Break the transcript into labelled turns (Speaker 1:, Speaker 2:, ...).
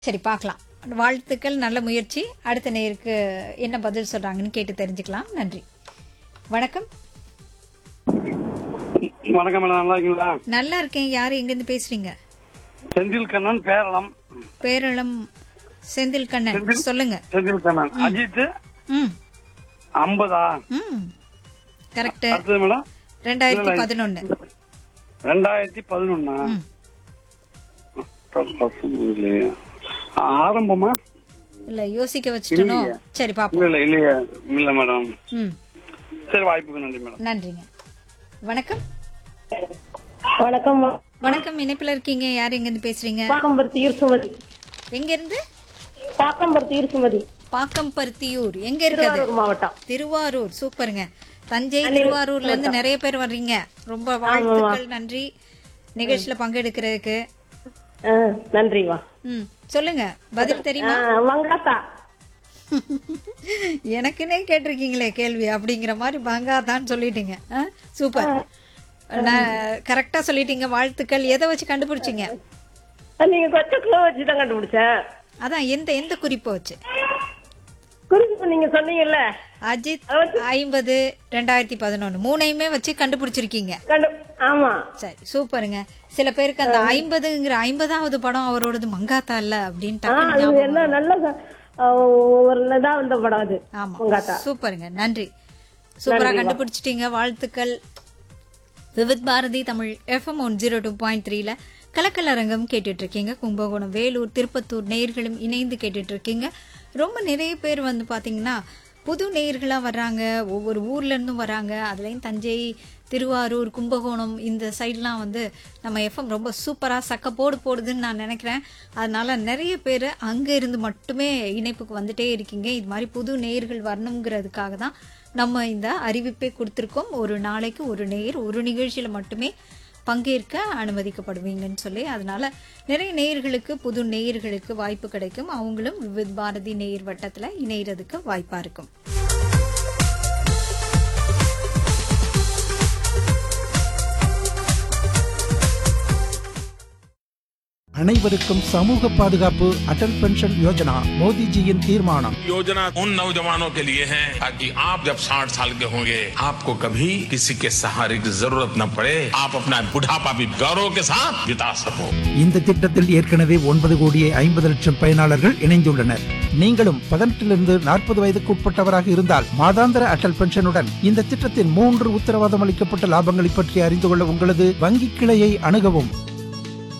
Speaker 1: சரி பார்க்கலாம் வாழ்த்துக்கள் நல்ல முயற்சி அடுத்த நேருக்கு என்ன பதில் சொல்றாங்கன்னு கேட்டு தெரிஞ்சுக்கலாம் நன்றி வணக்கம்
Speaker 2: வணக்கம் மேடம் நல்லா இருக்கீங்களா
Speaker 1: நல்லா இருக்கேன் யார் எங்கேருந்து பேசுறீங்க
Speaker 2: செந்தில் கண்ணன் பேரளம்
Speaker 1: பேரளம் செந்தில் கண்ணன் சொல்லுங்க
Speaker 2: செந்தில் கண்ணன் அஜித்
Speaker 1: ம்
Speaker 2: ஐம்பதா
Speaker 1: ம் கரெக்ட்
Speaker 2: அடுத்தது மேடம்
Speaker 1: ரெண்டாயிரத்தி பதினொன்னு
Speaker 2: ரெண்டாயிரத்தி பதினொன்னா
Speaker 1: ம்
Speaker 2: ஆரம்பமா
Speaker 1: இல்ல யோசிக்க வச்சுட்டனோ சரி பாப்போம்
Speaker 2: இல்ல இல்ல இல்லையே இல்ல மேடம்
Speaker 1: ம்
Speaker 2: சரி வாய்ப்புக்கு நன்றி மேடம்
Speaker 1: நன்றிங்க வணக்கம்
Speaker 3: வணக்கம்
Speaker 1: வணக்கம் இணைப்புல இருக்கீங்க யார் எங்கேருந்து பேசுறீங்க
Speaker 3: பாக்கம்பருத்தி ஈர்சுமதி
Speaker 1: எங்க இருந்து
Speaker 3: பாக்கம்பருத்தி ஈர்சுமதி
Speaker 1: பாக்கம்பருத்தியூர் எங்க இருக்குது
Speaker 3: திருவாரூர் மாவட்டம்
Speaker 1: திருவாரூர் சூப்பருங்க தஞ்சை திருவாரூர்ல இருந்து நிறைய பேர் வர்றீங்க ரொம்ப வாழ்த்துக்கள் நன்றி நிகழ்ச்சியில பங்கெடுக்கிறதுக்கு
Speaker 3: ஆ, நன்றிவா
Speaker 1: ம் சொல்லுங்க பதில் தெரியுமா
Speaker 3: ஆ, வங்காத்தா
Speaker 1: எனக்குன்னே கேட்டிருக்கீங்களே கேள்வி அப்படிங்கிற மாதிரி பங்காதான்னு சொல்லிட்டீங்க ஆ, சூப்பர் நான் கரெக்டா சொல்லிட்டீங்க வாழ்த்துக்கள் எதை வச்சு கண்டுபிடிச்சீங்க
Speaker 3: நீங்க கொஞ்சம் கிலோ வச்சு தான் கண்டுபிடிச்சேன்
Speaker 1: அதான் எந்த எந்த குறிப்பை வச்சு
Speaker 3: குறிப்பு நீங்க சொன்னீங்கல்ல
Speaker 1: அஜித் ஐம்பது ரெண்டாயிரத்தி பதினொன்னு மூணையுமே வச்சு கண்டுபிடிச்சிருக்கீங்க
Speaker 3: கண்டு ஆமா
Speaker 1: சரி சூப்பருங்க சில பேருக்கு அந்த ஐம்பதுங்கிற ஐம்பதாவது படம் அவரோடது மங்காத்தா இல்ல அப்படின்னு
Speaker 3: ஆ,
Speaker 1: டக்குனு
Speaker 3: அது
Speaker 1: ஞாபகம்
Speaker 3: என்ன நல்ல ஆ, ஒரு இதா வந்த படம் அது
Speaker 1: ஆமா
Speaker 3: வங்காத்தா
Speaker 1: சூப்பருங்க நன்றி சூப்பரா கண்டுபிடிச்சிட்டீங்க வாழ்த்துக்கள் Vividh Bharati Tamil FM one zero two point த்ரீல கலக்கலரங்கம் கேட்டுட்டு இருக்கீங்க கும்பகோணம் வேலூர் திருப்பத்தூர் நேயர்களும் இணைந்து கேட்டுட்டு இருக்கீங்க ரொம்ப நிறைய பேர் வந்து பாத்தீங்கன்னா புது நேயர்களா வர்றாங்க ஒவ்வொரு ஊர்ல இருந்தும் வராங்க அதுலயும் தஞ்சை திருவாரூர் கும்பகோணம் இந்த சைட்லாம் வந்து நம்ம எஃப்எம் ரொம்ப சூப்பரா சக்கப்போடு போடுதுன்னு நான் நினைக்கிறேன் அதனால நிறைய பேர் அங்க இருந்து மட்டுமே இணைப்புக்கு வந்துட்டே இருக்கீங்க இது மாதிரி புது நேயர்கள் வரணுங்கிறதுக்காக தான் நம்ம இந்த அறிவிப்பை கொடுத்துருக்கோம் ஒரு நாளைக்கு ஒரு நேயர் ஒரு நிகழ்ச்சியில மட்டுமே பங்கேற்க அனுமதிக்கப்படுவீங்கன்னு சொல்லி அதனால நிறைய நேயர்களுக்கு புது நேயர்களுக்கு வாய்ப்பு கிடைக்கும் அவங்களும் விவித் பாரதி நேயர் வட்டத்துல இணையறதுக்கு வாய்ப்பா இருக்கும்
Speaker 4: அனைவருக்கும் சமூக பாதுகாப்பு அடல் பென்ஷன் யோஜனா மோடிஜியின் தீர்மானம்
Speaker 5: योजना उन नौजवानों के लिए है ताकि आप जब 60 साल के होंगे आपको कभी किसी के सहारे की जरूरत न पड़े आप अपना बुढ़ापा भी गौरव के साथ बिता सको
Speaker 4: இந்த திட்டத்தில் ஏற்கனவே ஒன்பது கோடியே ஐம்பது லட்சம் பயனாளர்கள் இணைந்துள்ளனர் நீங்களும் பதினெட்டிலிருந்து நாற்பது வயதுக்கு உட்பட்டவராக இருந்தால் மாதாந்திர அடல் பென்ஷனுடன் இந்த திட்டத்தின் மூன்று உத்தரவாதம் அளிக்கப்பட்ட லாபங்களை பற்றி அறிந்து கொள்ள உங்களது வங்கி கிளையை அணுகவும்